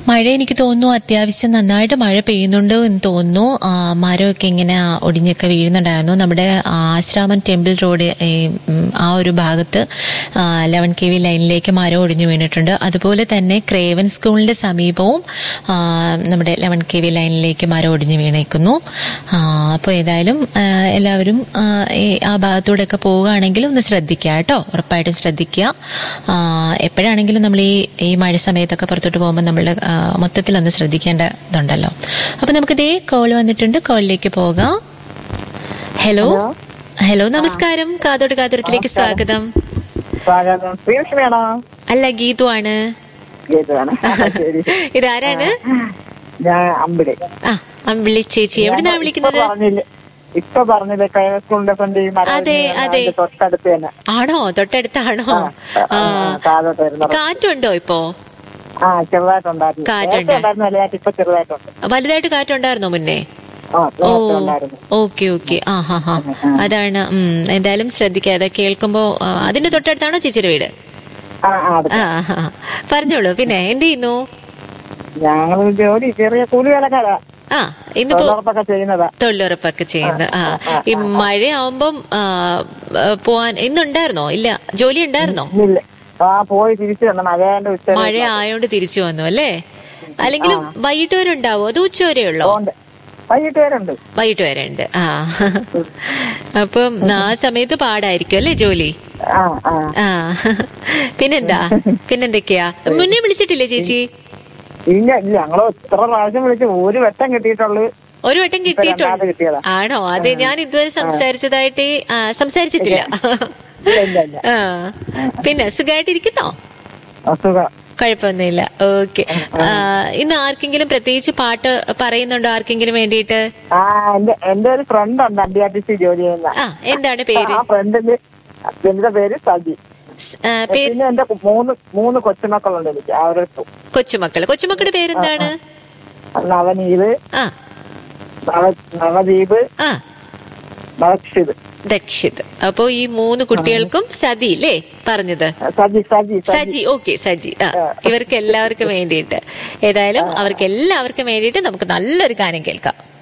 മഴ എനിക്ക് തോന്നുന്നു അത്യാവശ്യം നന്നായിട്ട് മഴ പെയ്യുന്നുണ്ട് എന്ന് തോന്നുന്നു ആ, മരമൊക്കെ ഇങ്ങനെ ഒടിഞ്ഞൊക്കെ വീഴുന്നുണ്ടായിരുന്നു നമ്മുടെ ആശ്രാമൻ ടെമ്പിൾ റോഡ് ഈ, ഉം, ആ ഒരു ഭാഗത്ത് ലെവൻ കെ വി ലൈനിലേക്ക് മരം ഒടിഞ്ഞു വീണിട്ടുണ്ട് അതുപോലെ തന്നെ ക്രേവൻ സ്കൂളിന്റെ സമീപവും ആ, നമ്മുടെ ലെവൻ കെ വി ലൈനിലേക്ക് മരം ഒടിഞ്ഞു വീണേക്കുന്നു അപ്പോൾ ഏതായാലും ആ, എല്ലാവരും ആ, ഈ ആ ഭാഗത്തൂടെയൊക്കെ പോവുകയാണെങ്കിൽ ഒന്ന് ശ്രദ്ധിക്കുക കേട്ടോ ഉറപ്പായിട്ടും ശ്രദ്ധിക്കുക ആ, എപ്പോഴാണെങ്കിലും നമ്മൾ ഈ ഈ മഴ സമയത്തൊക്കെ പുറത്തോട്ട് പോകുമ്പോൾ നമ്മൾ മൊത്തത്തിലൊന്ന് ശ്രദ്ധിക്കേണ്ടതുണ്ടല്ലോ അപ്പൊ നമുക്ക് ഇതേ കോൾ വന്നിട്ടുണ്ട് കോളിലേക്ക് പോകാം ഹലോ ഹലോ നമസ്കാരം കാതോട് കാതോരത്തിലേക്ക് സ്വാഗതം സ്വാഗതം ശ്രീലക്ഷ്മിയാണോ അല്ല ഗീതു ആണ് ഗീതയാണ് ശരി ഇതാരാണ് ഞാൻ അമ്പിളി ആ അമ്പിളി ചേച്ചി എവിടുന്നാ വിളിക്കുന്നത് ഇപ്പൊ പറഞ്ഞില്ലേ ഇപ്പൊ പറഞ്ഞില്ലേ കൈവ സ്കൂളിന്റെ ഫ്രണ്ട് ഈ മരം അതെ, ഇങ്ങനെ അതെ. അതിന്റെ തൊട്ടടുത്ത് തന്നെ ആണോ തൊട്ടടുത്താണോ ആ താഴോട്ട് വരുന്നത് കാറ്റുണ്ടോ ഇപ്പോ ആ ചെറുതായിട്ടുണ്ടായിരുന്നു കാറ്റുണ്ട്. നേരത്തെ ഉണ്ടായിരുന്നു അല്ലാതെ ഇപ്പൊ ചെറുതായിട്ടുണ്ട് വലുതായിട്ട് കാറ്റുണ്ടായിരുന്നോ മുന്നേ ആ ഓ നേരത്തെ ഉണ്ടായിരുന്നു ഓക്കെ ഓക്കെ ആ ഹാ ഹാ അതാണ് ഉം എന്തായാലും ശ്രദ്ധിക്കാതെ കേൾക്കുമ്പോ ആ, അതിന്റെ തൊട്ടടുത്താണോ ചേച്ചിയുടെ വീട് ആ ആ അടുത്ത്. ആ ആ. പറഞ്ഞോളൂ പിന്നെ എന്ത് ചെയ്യുന്നു ഞങ്ങൾ ജോലി ചെറിയ കൂലി വേലക്കാരാ ആ ഇന്നിപ്പോ തൊഴിലുറപ്പൊക്കെ ചെയ്യുന്നതാ തൊഴിലുറപ്പൊക്കെ ചെയ്യുന്നു ആ ഈ മഴയാവുമ്പം ആ, ആ, പോവാൻ ഇന്നുണ്ടായിരുന്നോ ഇല്ല ജോലി ഉണ്ടായിരുന്നോ ഇല്ല ആ പോയി തിരിച്ചു വന്നു മഴയാണ്ട് ഉച്ച മഴ ആയോണ്ട് തിരിച്ചു വന്നു അല്ലേ അല്ലെങ്കിലും വൈകിട്ട് വരെ ഉണ്ടാവോ അത് ഉച്ച വരെ ഉള്ളോ ഉണ്ട് വൈകിട്ട് വരെ വൈകിട്ട് വരെ ഉണ്ട് ആ അപ്പം ആ സമയത്ത് പാടായിരിക്കും അല്ലേ ജോലി ആ ആ ആ പിന്നെന്താ പിന്നെന്തൊക്കെയാ മുന്നേ വിളിച്ചിട്ടില്ലേ ചേച്ചി ഇല്ല ഇല്ല ഞങ്ങള് ഇത്ര പ്രാവശ്യം വിളിച്ച് ഒരു വെട്ടം കിട്ടിയിട്ടുള്ളു ഒരു വട്ടം രണ്ടാമത് കിട്ടിയിട്ടുണ്ട് കിട്ടിയതാ ആണോ അതെ ഞാൻ ഇതുവരെ സംസാരിച്ചതായിട്ട് ആ, സംസാരിച്ചിട്ടില്ല ഇല്ല ഇല്ല ഇല്ല ആ പിന്നെ സുഖമായിട്ടിരിക്കുന്നോ അസുഖം കുഴപ്പമൊന്നുമില്ല ഓക്കെ ഇന്ന് ആർക്കെങ്കിലും പ്രത്യേകിച്ച് പാട്ട് പറയുന്നുണ്ടോ ആർക്കെങ്കിലും വേണ്ടിയിട്ട് ആ എന്റെ എന്റെ ഒരു ഫ്രണ്ട് ഉണ്ട് അണ്ടി ആർ ടി സി ജോലി ചെയ്യുന്ന ആ എന്താണ് പേര് ആ ഫ്രണ്ടിന്റെ എന്റെ പേര് സജി സ്- ആ, പേര് പിന്നെ എന്റെ മൂന്ന് മൂന്ന് കൊച്ചുമക്കളുണ്ട് എനിക്ക് അവർക്ക് കൊച്ചുമക്കള് കൊച്ചുമക്കളുടെ പേരെന്താണ് നവനീത് ആ നവ നവദീപ് ആ നവക്ഷിത് ദക്ഷിത് അപ്പോ ഈ മൂന്ന് കുട്ടികൾക്കും സതി അല്ലേ പറഞ്ഞത് സജി സജി സജി ഓക്കെ സജി ആ ഇവർക്ക് എല്ലാവർക്കും വേണ്ടിയിട്ട് ഏതായാലും അവർക്ക് എല്ലാവർക്കും വേണ്ടിയിട്ട് നമുക്ക് നല്ലൊരു ഗാനം കേൾക്കാം